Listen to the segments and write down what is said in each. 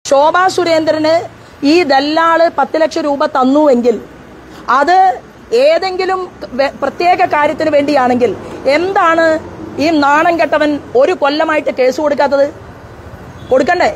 ശോഭാ സുരേന്ദ്രന് ഈ ദല്ലാള് പത്ത് ലക്ഷം രൂപ തന്നുവെങ്കിൽ അത് ഏതെങ്കിലും വെ- പ്രത്യേക കാര്യത്തിന് വേണ്ടിയാണെങ്കിൽ എന്താണ് ഈ നാണം കെട്ടവൻ ഒരു കൊല്ലമായിട്ട് കേസ് കൊടുക്കാത്തത് കൊടുക്കണ്ടേ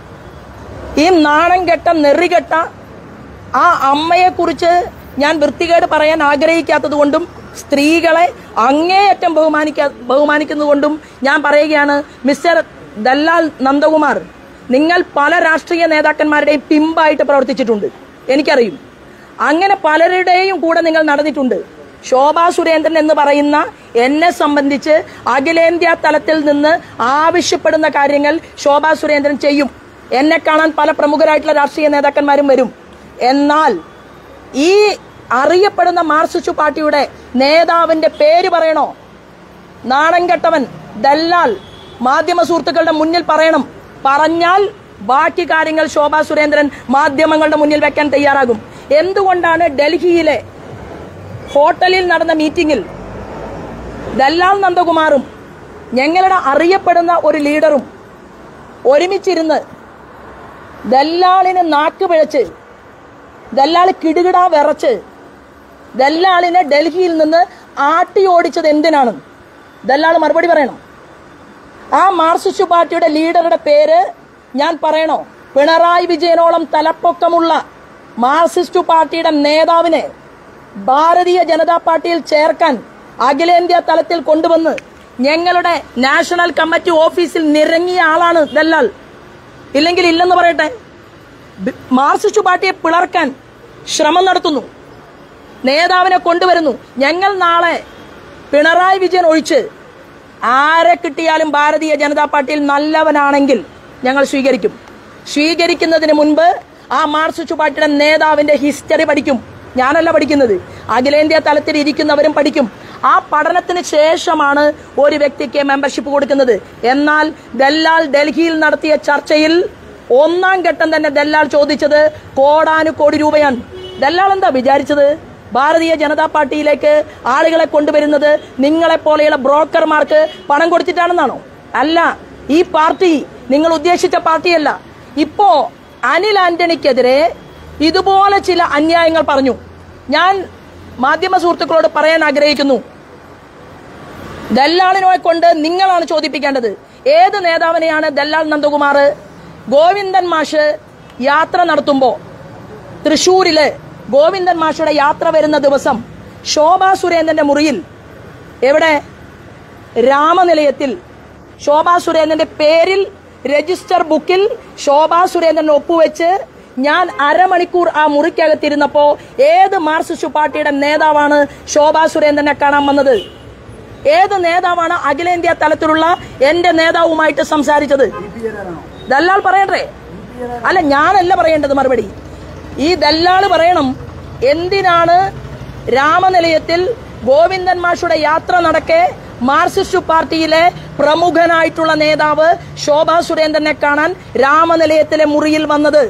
ഈ നാണം കെട്ട നെറികെട്ട ആ അമ്മയെക്കുറിച്ച് ഞാൻ വൃത്തികേട് പറയാൻ ആഗ്രഹിക്കാത്തത് കൊണ്ടും സ്ത്രീകളെ അങ്ങേയറ്റം ബഹുമാനിക്കാ ബഹുമാനിക്കുന്നതുകൊണ്ടും ഞാൻ പറയുകയാണ് മിസ്റ്റർ ദല്ലാൽ നന്ദകുമാർ നിങ്ങൾ പല രാഷ്ട്രീയ നേതാക്കന്മാരുടെയും പിമ്പായിട്ട് പ്രവർത്തിച്ചിട്ടുണ്ട് എനിക്കറിയും അങ്ങനെ പലരുടെയും കൂടെ നിങ്ങൾ നടന്നിട്ടുണ്ട് ശോഭാ സുരേന്ദ്രൻ എന്ന് പറയുന്ന എന്നെ സംബന്ധിച്ച് അഖിലേന്ത്യാ തലത്തിൽ നിന്ന് ആവശ്യപ്പെടുന്ന കാര്യങ്ങൾ ശോഭാ സുരേന്ദ്രൻ ചെയ്യും എന്നെ കാണാൻ പല പ്രമുഖരായിട്ടുള്ള രാഷ്ട്രീയ നേതാക്കന്മാരും വരും എന്നാൽ ഈ അറിയപ്പെടുന്ന മാർക്സിസ്റ്റ് പാർട്ടിയുടെ നേതാവിന്റെ പേര് പറയണോ നാണം കെട്ടവൻ ദല്ലാൽ മാധ്യമ സുഹൃത്തുക്കളുടെ മുന്നിൽ പറയണം പറഞ്ഞാൽ ബാക്കി കാര്യങ്ങൾ ശോഭാ സുരേന്ദ്രൻ മാധ്യമങ്ങളുടെ മുന്നിൽ വെക്കാൻ തയ്യാറാകും എന്തുകൊണ്ടാണ് ഡൽഹിയിലെ ഹോട്ടലിൽ നടന്ന മീറ്റിംഗിൽ ദല്ലാൽ നന്ദകുമാറും ഞങ്ങളുടെ അറിയപ്പെടുന്ന ഒരു ലീഡറും ഒരുമിച്ചിരുന്ന് ദല്ലാളിന് നാക്ക് പിഴച്ച് ദല്ലാൾ കിടുകിടാ വിറച്ച് ദല്ലാളിനെ ഡൽഹിയിൽ നിന്ന് ആട്ടി ഓടിച്ചത് എന്തിനാണ് ദല്ലാൾ മറുപടി പറയണം ആ മാർക്സിസ്റ്റ് പാർട്ടിയുടെ ലീഡറുടെ പേര് ഞാൻ പറയണോ പിണറായി വിജയനോളം തലപ്പൊക്കമുള്ള മാർക്സിസ്റ്റ് പാർട്ടിയുടെ നേതാവിനെ ഭാരതീയ ജനതാ പാർട്ടിയിൽ ചേർക്കാൻ അഖിലേന്ത്യാ തലത്തിൽ കൊണ്ടുവന്ന് ഞങ്ങളുടെ നാഷണൽ കമ്മിറ്റി ഓഫീസിൽ നിരങ്ങിയ ആളാണ് ദല്ലാൽ ഇല്ലെങ്കിൽ ഇല്ലെന്ന് പറയട്ടെ ബി- മാർക്സിസ്റ്റ് പാർട്ടിയെ പിളർക്കാൻ ശ്രമം നടത്തുന്നു നേതാവിനെ കൊണ്ടുവരുന്നു ഞങ്ങൾ നാളെ പിണറായി വിജയൻ ഒഴിച്ച് ആരെ കിട്ടിയാലും ഭാരതീയ ജനതാ പാർട്ടിയിൽ നല്ലവനാണെങ്കിൽ ഞങ്ങൾ സ്വീകരിക്കും സ്വീകരിക്കുന്നതിന് മുൻപ് ആ മാർക്സിസ്റ്റ് പാർട്ടിയുടെ നേതാവിന്റെ ഹിസ്റ്ററി പഠിക്കും ഞാനല്ല പഠിക്കുന്നത് അഖിലേന്ത്യാ തലത്തിൽ ഇരിക്കുന്നവരും പഠിക്കും ആ പഠനത്തിന് ശേഷമാണ് ഒരു വ്യക്തിക്ക് മെമ്പർഷിപ്പ് കൊടുക്കുന്നത് എന്നാൽ ദല്ലാൽ ഡൽഹിയിൽ നടത്തിയ ചർച്ചയിൽ ഒന്നാം ഘട്ടം തന്നെ ദല്ലാൽ ചോദിച്ചത് കോടാനുകോടി രൂപയാണ് ദല്ലാൽ എന്താ വിചാരിച്ചത് ഭാരതീയ ജനതാ പാർട്ടിയിലേക്ക് ആളുകളെ കൊണ്ടുവരുന്നത് നിങ്ങളെ പോലെയുള്ള ബ്രോക്കർമാർക്ക് പണം കൊടുത്തിട്ടാണെന്നാണോ അല്ല ഈ പാർട്ടി നിങ്ങൾ ഉദ്ദേശിച്ച പാർട്ടിയല്ല ഇപ്പോ അനിൽ ആന്റണിക്കെതിരെ ഇതുപോലെ ചില അന്യായങ്ങൾ പറഞ്ഞു ഞാൻ മാധ്യമ സുഹൃത്തുക്കളോട് പറയാൻ ആഗ്രഹിക്കുന്നു ദല്ലാളിനെ കൊണ്ട് നിങ്ങളാണ് ചോദിപ്പിക്കേണ്ടത് ഏത് നേതാവിനെയാണ് ദല്ലാൽ നന്ദകുമാർ ഗോവിന്ദൻ മാഷ് യാത്ര നടത്തുമ്പോ തൃശൂരില് ഗോവിന്ദൻ മാഷയുടെ യാത്ര വരുന്ന ദിവസം ശോഭാ സുരേന്ദ്രന്റെ മുറിയിൽ എവിടെ രാമനിലയത്തിൽ ശോഭാ സുരേന്ദ്രന്റെ പേരിൽ രജിസ്റ്റർ ബുക്കിൽ ശോഭാ സുരേന്ദ്രൻ ഒപ്പുവെച്ച് ഞാൻ അരമണിക്കൂർ ആ മുറിക്കകത്തിരുന്നപ്പോ ഏത് മാർക്സിസ്റ്റ് പാർട്ടിയുടെ നേതാവാണ് ശോഭാ സുരേന്ദ്രനെ കാണാൻ വന്നത് ഏത് നേതാവാണ് അഖിലേന്ത്യാ തലത്തിലുള്ള എന്റെ നേതാവുമായിട്ട് സംസാരിച്ചത് ദല്ലാൾ പറയണ്ടേ അല്ല ഞാനല്ല പറയേണ്ടത് മറുപടി ഈ ദല്ലാള് പറയണം എന്തിനാണ് രാമനിലയത്തിൽ ഗോവിന്ദൻ മാഷുടെ യാത്ര നടക്കെ മാർക്സിസ്റ്റ് പാർട്ടിയിലെ പ്രമുഖനായിട്ടുള്ള നേതാവ് ശോഭാ സുരേന്ദ്രനെ കാണാൻ രാമനിലയത്തിലെ മുറിയിൽ വന്നത്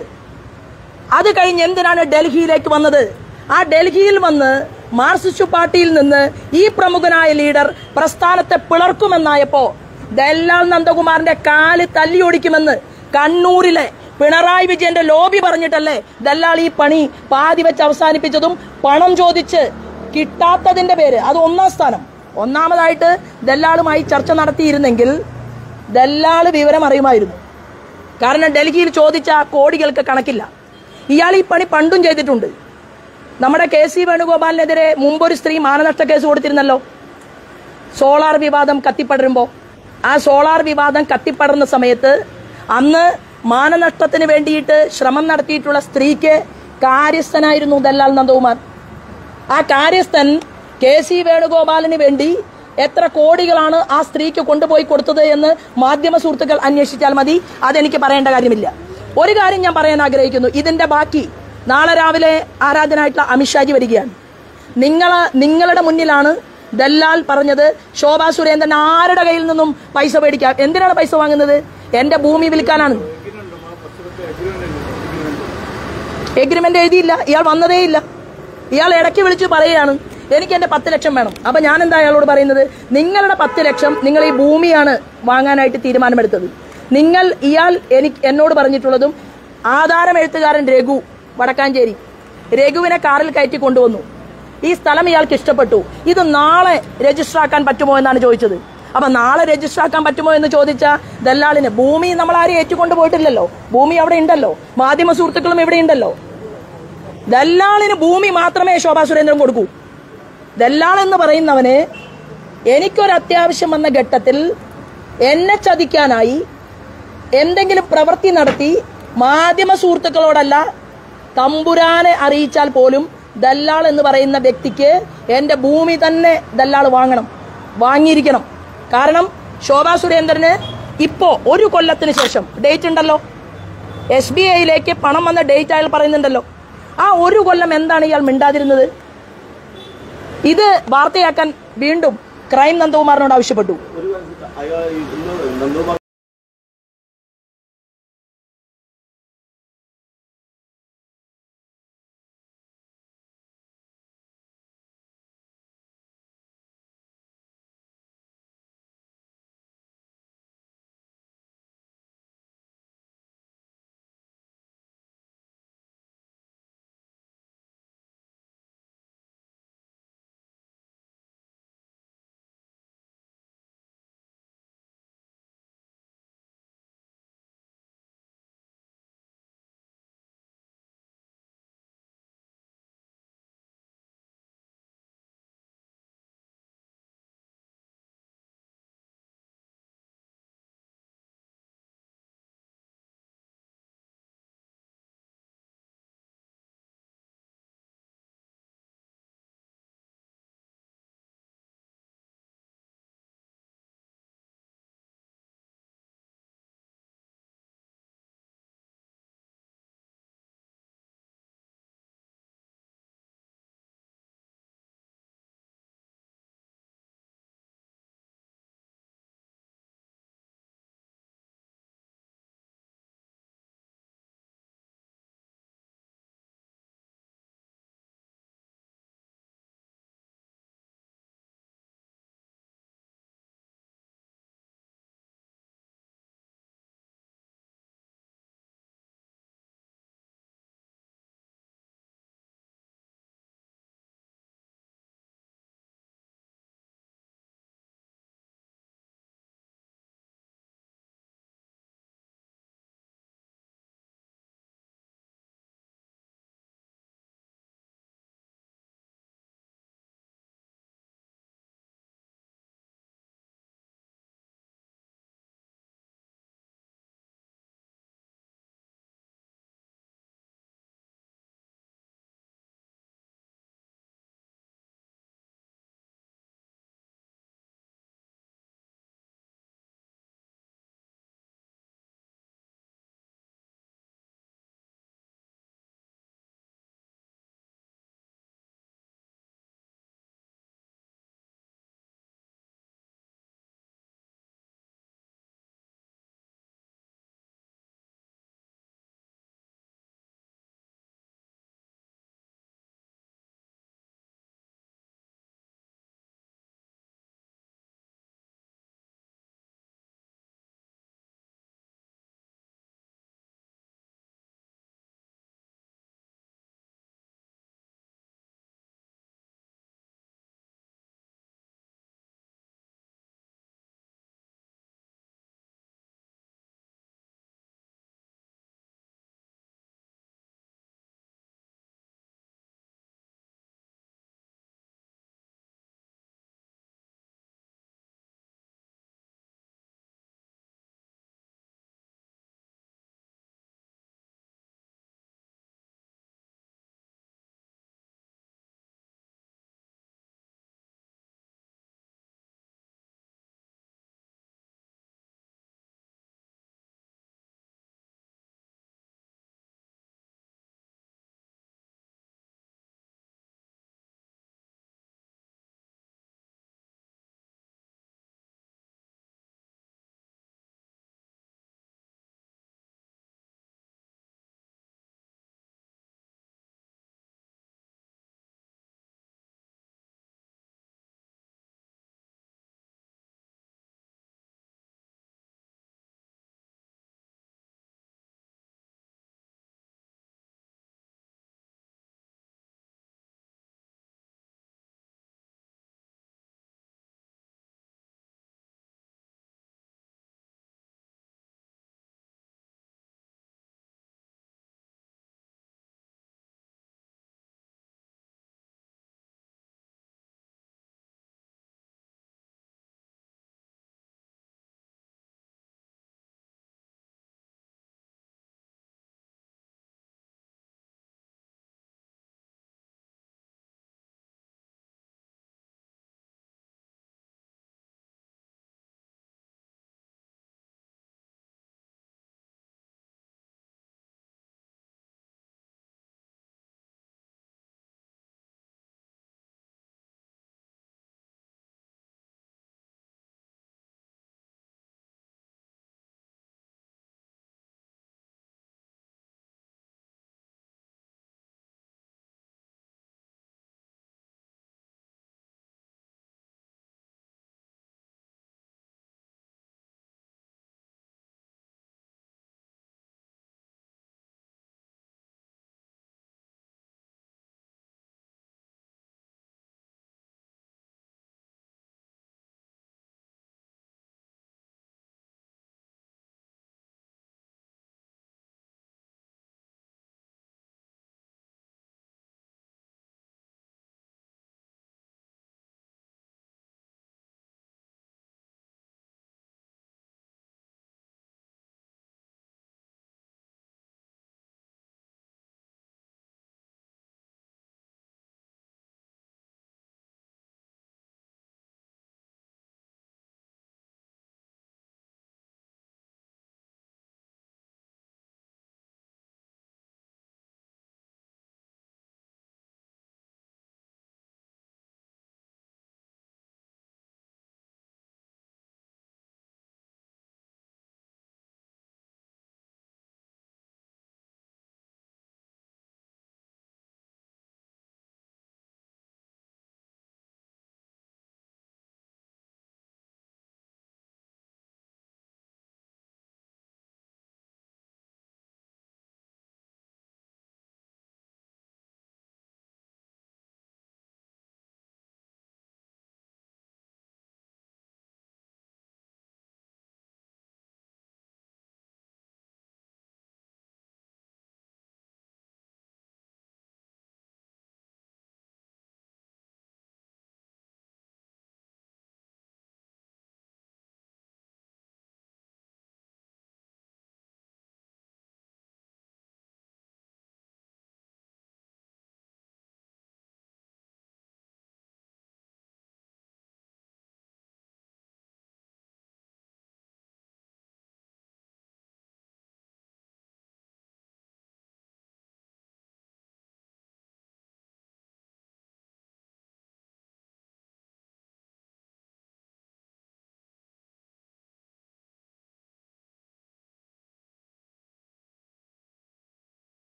അത് കഴിഞ്ഞ് എന്തിനാണ് ഡൽഹിയിലേക്ക് വന്നത് ആ ഡൽഹിയിൽ വന്ന് മാർക്സിസ്റ്റ് പാർട്ടിയിൽ നിന്ന് ഈ പ്രമുഖനായ ലീഡർ പ്രസ്ഥാനത്തെ പിളർക്കുമെന്നായപ്പോ ദല്ലാൽ നന്ദകുമാറിന്റെ കാല് തല്ലിയൊടിക്കുമെന്ന് കണ്ണൂരിലെ പിണറായി വിജയന്റെ ലോബി പറഞ്ഞിട്ടല്ലേ ദല്ലാൾ ഈ പണി പാതി വെച്ച് അവസാനിപ്പിച്ചതും പണം ചോദിച്ച് കിട്ടാത്തതിന്റെ പേര് അത് ഒന്നാം സ്ഥാനം ഒന്നാമതായിട്ട് ദല്ലാളുമായി ചർച്ച നടത്തിയിരുന്നെങ്കിൽ ദല്ലാള് വിവരം അറിയുമായിരുന്നു കാരണം ഡൽഹിയിൽ ചോദിച്ച കോടികൾക്ക് കണക്കില്ല ഇയാൾ ഈ പണി പണ്ടും ചെയ്തിട്ടുണ്ട് നമ്മുടെ കെ സി വേണുഗോപാലിനെതിരെ മുമ്പൊരു സ്ത്രീ മാനനഷ്ട കേസ് കൊടുത്തിരുന്നല്ലോ സോളാർ വിവാദം കത്തിപ്പടരുമ്പോൾ ആ സോളാർ വിവാദം കത്തിപ്പടർന്ന സമയത്ത് അന്ന് മാനനഷ്ടത്തിന് വേണ്ടിയിട്ട് ശ്രമം നടത്തിയിട്ടുള്ള സ്ത്രീക്ക് കാര്യസ്ഥനായിരുന്നു ദല്ലാൽ നന്ദകുമാർ ആ കാര്യസ്ഥൻ കെ സി വേണുഗോപാലിന് വേണ്ടി എത്ര കോടികളാണ് ആ സ്ത്രീക്ക് കൊണ്ടുപോയി കൊടുത്തത് എന്ന് മാധ്യമ സുഹൃത്തുക്കൾ അന്വേഷിച്ചാൽ മതി അതെനിക്ക് പറയേണ്ട കാര്യമില്ല ഒരു കാര്യം ഞാൻ പറയാൻ ആഗ്രഹിക്കുന്നു ഇതിന്റെ ബാക്കി നാളെ രാവിലെ ആരാധനായിട്ടുള്ള അമിത്ഷാജി വരികയാണ് നിങ്ങൾ നിങ്ങളുടെ മുന്നിലാണ് ദല്ലാൽ പറഞ്ഞത് ശോഭാ സുരേന്ദ്രൻ ആരുടെ കയ്യിൽ നിന്നും പൈസ മേടിക്കാം എന്തിനാണ് പൈസ വാങ്ങുന്നത് എന്റെ ഭൂമി വിൽക്കാനാണ് എഗ്രിമെന്റ് എഴുതിയില്ല ഇയാൾ വന്നതേ ഇല്ല ഇയാൾ ഇടയ്ക്ക് വിളിച്ച് പറയുകയാണ് എനിക്ക് എന്റെ പത്ത് ലക്ഷം വേണം അപ്പൊ ഞാൻ എന്താ അയാളോട് പറയുന്നത് നിങ്ങളുടെ പത്ത് ലക്ഷം നിങ്ങൾ ഈ ഭൂമിയാണ് വാങ്ങാനായിട്ട് തീരുമാനമെടുത്തത് നിങ്ങൾ ഇയാൾ എനിക്ക് എന്നോട് പറഞ്ഞിട്ടുള്ളതും ആധാരം എഴുത്തുകാരൻ രഘു വടക്കാഞ്ചേരി രഘുവിനെ കാറിൽ കയറ്റി കൊണ്ടുവന്നു ഈ സ്ഥലം ഇയാൾക്ക് ഇഷ്ടപ്പെട്ടു ഇത് നാളെ രജിസ്റ്റർ ആക്കാൻ പറ്റുമോ എന്നാണ് ചോദിച്ചത് അപ്പൊ നാളെ രജിസ്റ്റർ ആക്കാൻ പറ്റുമോ എന്ന് ചോദിച്ച ദല്ലാളിന് ഭൂമി നമ്മൾ ആരും ഏറ്റുകൊണ്ട് പോയിട്ടില്ലല്ലോ ഭൂമി അവിടെ ഉണ്ടല്ലോ മാധ്യമ സുഹൃത്തുക്കളും ഇവിടെ ഉണ്ടല്ലോ ദല്ലാളിന് ഭൂമി മാത്രമേ ശോഭാ സുരേന്ദ്രൻ കൊടുക്കൂ ദല്ലാൾ എന്ന് പറയുന്നവന് എനിക്കൊരു അത്യാവശ്യം വന്ന ഘട്ടത്തിൽ എന്നെ ചതിക്കാനായി എന്തെങ്കിലും പ്രവൃത്തി നടത്തി മാധ്യമ സുഹൃത്തുക്കളോടല്ല തമ്പുരാനെ അറിയിച്ചാൽ പോലും ദല്ലാൾ എന്ന് പറയുന്ന വ്യക്തിക്ക് എന്റെ ഭൂമി തന്നെ ദല്ലാൾ വാങ്ങണം വാങ്ങിയിരിക്കണം കാരണം ശോഭാ സുരേന്ദ്രന് ഇപ്പോ ഒരു കൊല്ലത്തിന് ശേഷം ഡേറ്റ് ഉണ്ടല്ലോ എസ് ബി ഐയിലേക്ക് പണം വന്ന ഡേറ്റ് അയാൾ പറയുന്നുണ്ടല്ലോ ആ ഒരു കൊല്ലം എന്താണ് ഇയാൾ മിണ്ടാതിരുന്നത് ഇത് വാർത്തയാക്കാൻ വീണ്ടും ക്രൈം നന്ദകുമാറിനോട് ആവശ്യപ്പെട്ടു ഒരു അയാൾ ഇന്ന് നന്ദകുമാർ